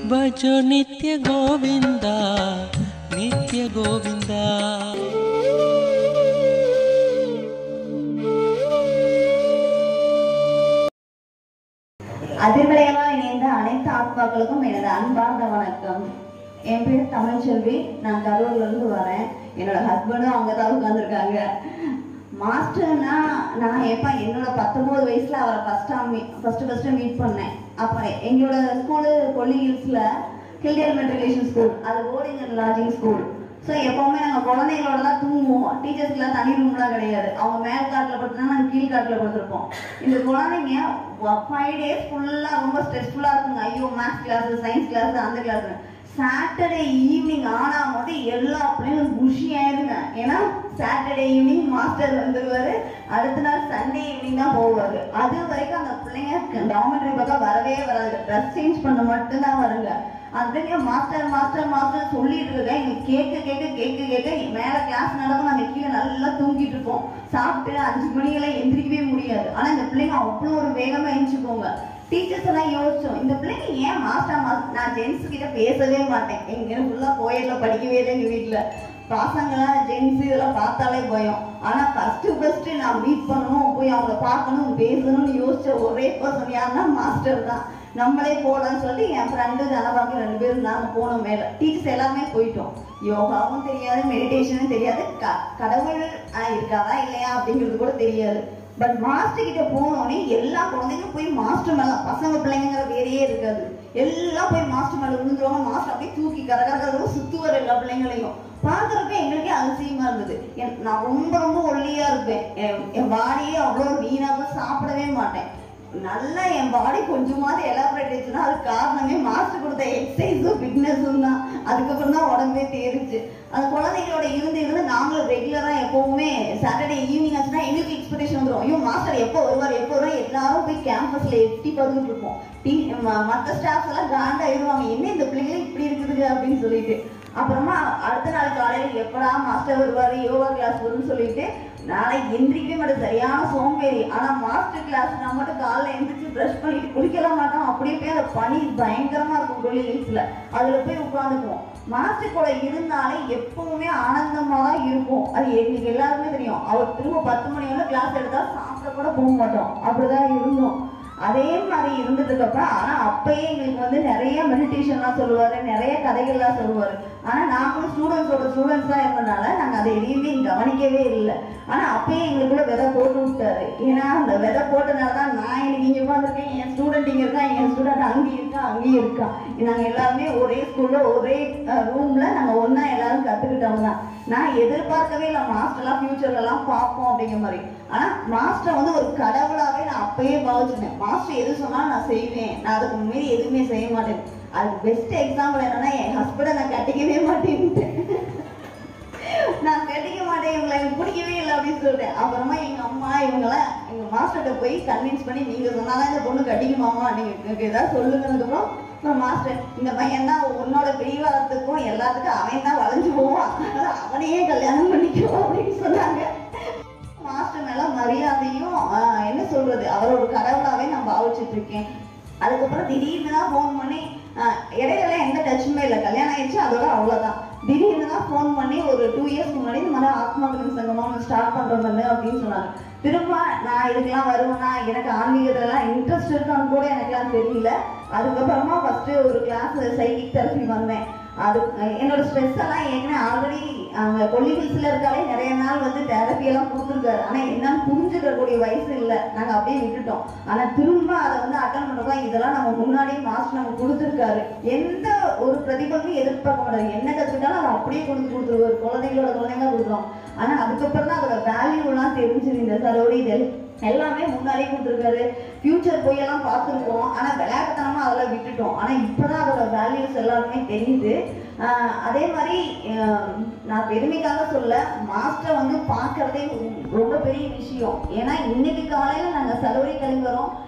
ಭಜೋ ನಿತ್ಯ ಗೋವಿಂದ ನಿತ್ಯ ಗೋವಿಂದ அதிர்வலையெல்லாம் இணைந்த அனைத்து ஆத்மாக்களுக்கும் எனது அன்பார்ந்த வணக்கம் என் பேர் தமிழ்ச்செல்வி நான் கரூர்ல இருந்து வரேன் என்னோட ஹஸ்பண்டும் அங்கே தான் உட்காந்துருக்காங்க மாஸ்டர்னா நான் எப்போ என்னோட பத்தொன்பது வயசுல அவரை ஃபர்ஸ்ட் ஃபர்ஸ்ட் ஃபர்ஸ்ட் மீட் பண்ணேன் அப்போ எங்களோட ஸ்கூலு கொல்லி ஹில்ஸ்ல கில்டியல் மெட்ரிகுலேஷன் ஸ்கூல் அது boarding and lodging school so எப்பவுமே நாங்கள் குழந்தைங்களோட தான் தூங்குவோம் டீச்சர்ஸ்க்குலாம் தனி ரூம்லாம் கிடையாது அவங்க மேல் காட்டில் படுத்துனா நாங்கள் கீழ் காட்டில் படுத்துருப்போம் இந்த குழந்தைங்க ஃபைவ் டேஸ் ஃபுல்லாக ரொம்ப ஸ்ட்ரெஸ்ஃபுல்லாக இருக்குங்க ஐயோ மேத்ஸ் கிளாஸ் சயின்ஸ் கிளாஸ் அந்த கிளாஸ் சாட்டர்டே ஈவினிங் ஆனா மட்டும் எல்லா பிள்ளைங்களும் குஷி ஆயிருங்க ஏன்னா சாட்டர்டே ஈவினிங் மாஸ்டர் வந்துருவாரு அடுத்த நாள் சண்டே ஈவினிங் தான் போவாரு அது வரைக்கும் அந்த பிள்ளைங்க டாமெட்ரி பக்கம் வரவே வராது ட்ரெஸ் சேஞ்ச் பண்ண மட்டும்தான் வருங்க அதுக்கு மாஸ்டர் மாஸ்டர் மாஸ்டர் சொல்லிட்டு இருக்கேன் இங்க கேட்க கேட்க கேட்க கேட்க மேல கிளாஸ் நடக்கும் நாங்க கீழே நல்லா தூங்கிட்டு இருப்போம் சாப்பிட்டு அஞ்சு மணிக்கெல்லாம் எந்திரிக்கவே முடியாது ஆனா இந்த பிள்ளைங்க அவ்வளோ ஒரு வேகமா எந்திரிச்சுக்கோங்க டீச்சர்ஸ் எல்லாம் யோசிச்சோம் இந்த பிள்ளைங்க ஏன் மாஸ்டர் மாஸ்டர் நான் ஜென்ஸ் கிட்ட பேசவே மாட்டேன் எங்க ஃபுல்லா கோயில்ல படிக்கவே இல்லை எங்க வீட்டுல பசங்களாம் ஜென்ஸ் இதெல்லாம் பார்த்தாலே பயம் ஆனா ஃபர்ஸ்ட் ஃபர்ஸ்ட் நான் மீட் பண்ணணும் போய் அவங்கள பார்க்கணும் பேசணும்னு யோசிச்ச ஒரே பர்சன் யாருன்னா மாஸ்டர் தான் நம்மளே போகலாம்னு சொல்லி என் ஃப்ரெண்டு தனபாக்கி ரெண்டு பேரும் நாங்கள் போனோம் மேலே டீச்சர்ஸ் எல்லாமே போயிட்டோம் யோகாவும் தெரியாது மெடிடேஷனும் தெரியாது க கடவுள் ஆஹ், இருக்காதா இல்லையா அப்படிங்கிறது கூட தெரியாது பட் மாஸ்டர் கிட்ட போனோடனே எல்லா குழந்தைங்களும் போய் மாஸ்டர் மேல பசங்க பிள்ளைங்கிற வேலையே இருக்காது எல்லாம் போய் மாஸ்டர் மேல விழுந்துருவாங்க மாஸ்டர் அப்படியே தூக்கி கரகரகரன்னு சுத்துவார் எல்லா பிள்ளைங்களையும் பார்க்கறப்ப எங்களுக்கே அதிசயமா இருந்தது என்- நான் ரொம்ப ரொம்ப ஒல்லியா இருப்பேன் என்- என் பாடியே அவ்வளோ வீணாக சாப்பிடவே மாட்டேன் நல்லா என் பாடி கொஞ்சமாவது எலாபரேட் ஆச்சுன்னா அது காரணமே மாஸ்டர் கொடுத்த எக்ஸசைஸும் ஃபிட்னஸும் தான் அதுக்கப்புறம் தான் உடம்பே தேறிச்சு அந்த குழந்தைங்களோட இருந்து இருந்து நாங்களும் ரெகுலராக எப்பவுமே சாட்டர்டே ஈவினிங் ஆச்சுன்னா எங்களுக்கு எக்ஸ்பெக்டேஷன் வந்துடும் ஐயோ மாஸ்டர் எப்போ வருவார் எப்போ வருவார் எல்லாரும் போய் கேம்பஸ்ல எட்டி பார்த்துட்டு இருப்போம் டீ மற்ற ஸ்டாஃப்ஸ் எல்லாம் காண்டா எழுதுவாங்க என்ன இந்த பிள்ளைங்களே இப்படி இருக்குதுங்க அப்படின்னு சொல்லிட்டு அப்புறமா அடுத்த நாள் காலையில் எப்படா மாஸ்டர் வருவாரு யோகா கிளாஸ் வரும்னு சொல்லிட்டு நாளை எந்திரிக்கவே மாட்டேன் சரியான சோம்பேறி ஆனா மாஸ்டர் கிளாஸ் நான் மட்டும் காலைல எந்திரிச்சு ப்ரஷ் பண்ணிட்டு குளிக்கலாம் மாட்டோம் அப்படியே போய் அந்த பனி பயங்கரமா இருக்கும் கொல்லி ஹில்ஸ்ல அதுல போய் உட்காந்துக்குவோம் மாஸ்டர் கூட இருந்தாலே எப்பவுமே ஆனந்தமா தான் இருக்கும் அது எங்களுக்கு எல்லாருக்குமே தெரியும் அவர் திரும்ப பத்து மணி வரை கிளாஸ் எடுத்தா சாப்பிட கூட போக மாட்டோம் அப்படிதான் இருந்தோம் அதே மாதிரி இருந்ததுக்கு அப்புறம் ஆனா அப்பயே எங்களுக்கு வந்து நிறைய மெடிடேஷன்லாம் சொல்லுவாரு நிறைய கதைகள்லாம் சொல்லுவாரு ஆனா நாங்களும் ஸ்டூடெண்ட்ஸோட ஸ்டூடெண்ட்ஸா இருந்தனால நாங்க அதை எதையுமே கவனிக்கவே இல்லை ஆனா அப்பயே எங்களுக்குள்ள விதை போட்டு விட்டாரு ஏன்னா அந்த விதை போட்டனால தான் நான் இன்னைக்கு இங்க உட்காந்துருக்கேன் என் ஸ்டூடெண்ட் இங்க இருக்கான் என் ஸ்டூடெண்ட் அங்கேயும் இருக்கான் அங்கேயும் இருக்கான் நாங்க எல்லாருமே ஒரே ஸ்கூல்ல ஒரே ரூம்ல நாங்க ஒண்ணா எல்லாரும் கத்துக்கிட்டவங்க தான் நான் எதிர்பார்க்கவே இல்லை மாஸ்டர்லாம் ஃபியூச்சர்ல எல்லாம் பார்ப்போம் அப்படிங்கிற மாதிரி ஆனா மாஸ்டர் வந்து ஒரு கடவுளாவே நான் அப்பயே பாவிச்சிட்டேன் மாஸ்டர் எது சொன்னாலும் நான் செய்வேன் நான் அதுக்கு மீறி எதுவுமே செய்ய மாட்டேன் அதுக்கு பெஸ்ட் எக்ஸாம்பிள் என்னன்னா என் ஹஸ்பண்டை நான் கட்டிக்கவே மாட்டேன்ட்டு நான் கட்டிக்க மாட்டேன் இவங்களை எனக்கு பிடிக்கவே இல்லை அப்படின்னு சொல்லிட்டேன் அப்புறமா எங்க அம்மா இவங்கெல்லாம் எங்க மாஸ்டர்கிட்ட போய் கன்வின்ஸ் பண்ணி நீங்க சொன்னாதான் இந்த பொண்ணு கட்டிக்குமாமா நீங்க எனக்கு ஏதாவது சொல்லுங்கன்னதுக்கப்புறம் அப்புறம் மாஸ்டர் இந்த பையன் தான் உன்னோட பிரிவாரத்துக்கும் எல்லாத்துக்கும் அவன் தான் வளைஞ்சு போவான் அதனால அவனையே கல்யாணம் பண்ணிக்கோ அப்படின்னு சொன்னாங்க மாஸ்டர் மேல மரியாதையும் ஆஹ், என்ன சொல்றது அவரோட கடவுளாவே நான் பாவிச்சிட்டு இருக்கேன் அதுக்கப்புறம் திடீர்னு தான் ஃபோன் பண்ணி ஆஹ், இடையில எந்த டச்சுமே இல்லை கல்யாணம் ஆயிடுச்சு அதோட அவ்வளவுதான் திடீர்னு தான் ஃபோன் பண்ணி ஒரு டூ இயர்ஸ்க்கு முன்னாடி இந்த மாதிரி ஆத்மாக்களின் சங்கமம் ஸ்டார்ட் பண்றோம் அப்படின்னு சொன்னாங்க திரும்ப நான் இதுக்கெல்லாம் வருவேனா எனக்கு ஆன்மீகத்துலலாம் இன்ட்ரெஸ்ட் இருக்கான்னு கூட எனக்குலாம் தெரியல அதுக்கப்புறமா ஃபர்ஸ்ட் ஒரு கிளாஸ் சைக்கிக் தெரப்பி வந்தேன் அது என்னோட ஸ்ட்ரெஸ் எல்லாம் ஏற்கனவே ஆல்ரெடி அங்க கொல்லி ஹில்ஸ்ல இருக்காலே நிறைய நாள் வந்து தெரப்பி எல்லாம் கொடுத்துருக்காரு ஆனா என்னன்னு புரிஞ்சுக்கக்கூடிய வயசு இல்லை நாங்க அப்படியே விட்டுட்டோம் ஆனா திரும்ப அதை வந்து அட்டன் பண்ணுறோம் இதெல்லாம் நம்ம முன்னாடியே மாஸ்டர் நமக்கு கொடுத்துருக்காரு எந்த ஒரு பிரதிபலனும் எதிர்பார்க்க மாட்டாரு என்ன கத்துக்கிட்டாலும் அதை அப்படியே கொடுத்து கொடுத்துருவாரு குழந்தைங்களோட குழந்தைங்க கொடுக்குறோம் ஆனா அதுக்கப்புறம் தான் அதோட வேல்யூ எல்லாம் தெரிஞ்சுது இந்த சரோடி இது எல்லாமே முன்னாடியே கொடுத்துருக்காரு ஃபியூச்சர் போய் எல்லாம் பார்த்துருக்கோம் ஆனா விளையாட்டுத்தனமா அதெல்லாம் விட்டுட்டோம் ஆனா இப்பதான் அதோட வேல்யூஸ் எல்லாருமே தெரியுது ஆஹ் அதே மாதிரி ஆஹ் நான் பெருமைக்காக சொல்ல மாஸ்டர் வந்து பார்க்கறதே ரொம்ப பெரிய விஷயம் ஏன்னா இன்னைக்கு காலையில நாங்க சலவரி கிளம்பி வரோம்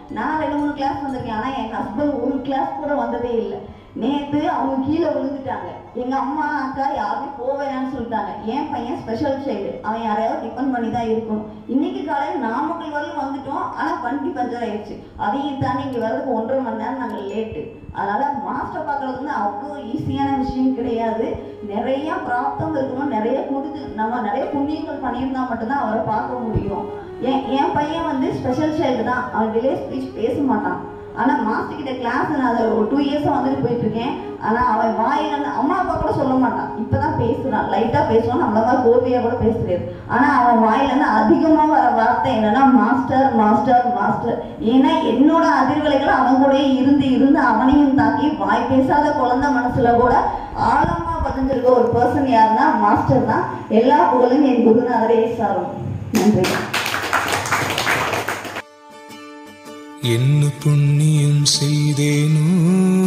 நான் ரெண்டு மூணு கிளாஸ் வந்திருக்கேன் ஆனா என் ஹஸ்பண்ட் ஒரு கிளாஸ் கூட வந்ததே இல்லை நேத்து அவங்க கீழே விழுந்துட்டாங்க எங்க அம்மா அக்கா யாருமே போவேனான்னு சொல்லிட்டாங்க என் பையன் ஸ்பெஷல் சைல்டு அவன் யாரையாவது டிபெண்ட் பண்ணி தான் இருக்கணும் இன்னைக்கு காலையில் நாமக்கல் வரையும் வந்துட்டோம் ஆனா வண்டி பஞ்சர் ஆயிடுச்சு அதையும் தாண்டி இங்க வர்றதுக்கு ஒன்றரை மணி நேரம் நாங்கள் லேட்டு அதனால மாஸ்டர் பார்க்கறது வந்து அவ்வளோ ஈஸியான விஷயம் கிடையாது நிறைய பிராப்தம் இருக்கணும் நிறைய கொடுத்து நம்ம நிறைய புண்ணியங்கள் பண்ணியிருந்தா மட்டும்தான் அவரை பார்க்க முடியும் என் என் பையன் வந்து ஸ்பெஷல் சைல்டு தான் அவன் டிலே ஸ்பீச் பேச மாட்டான் ஆனா மாஸ்டர் கிட்ட கிளாஸ் நான் அதை ஒரு டூ இயர்ஸா வந்துட்டு போயிட்டு இருக்கேன் ஆனா அவன் வாயில இருந்து அம்மா அப்பா கூட சொல்ல மாட்டான் இப்பதான் பேசுறான் லைட்டா பேசுவான் நம்மள மாதிரி கோபியா கூட பேசுறது ஆனா அவன் வாயில இருந்து அதிகமா வர வார்த்தை என்னன்னா மாஸ்டர் மாஸ்டர் மாஸ்டர் ஏன்னா என்னோட அதிர்வலைகள் அவன் கூடயே இருந்து இருந்து அவனையும் தாக்கி வாய் பேசாத குழந்தை மனசுல கூட ஆழமா பதிஞ்சிருக்க ஒரு பர்சன் யாருன்னா மாஸ்டர் தான் எல்லா புகழும் என் குருநாதரே சாரும் நன்றி என்ன புண்ணியம் செய்தேனோ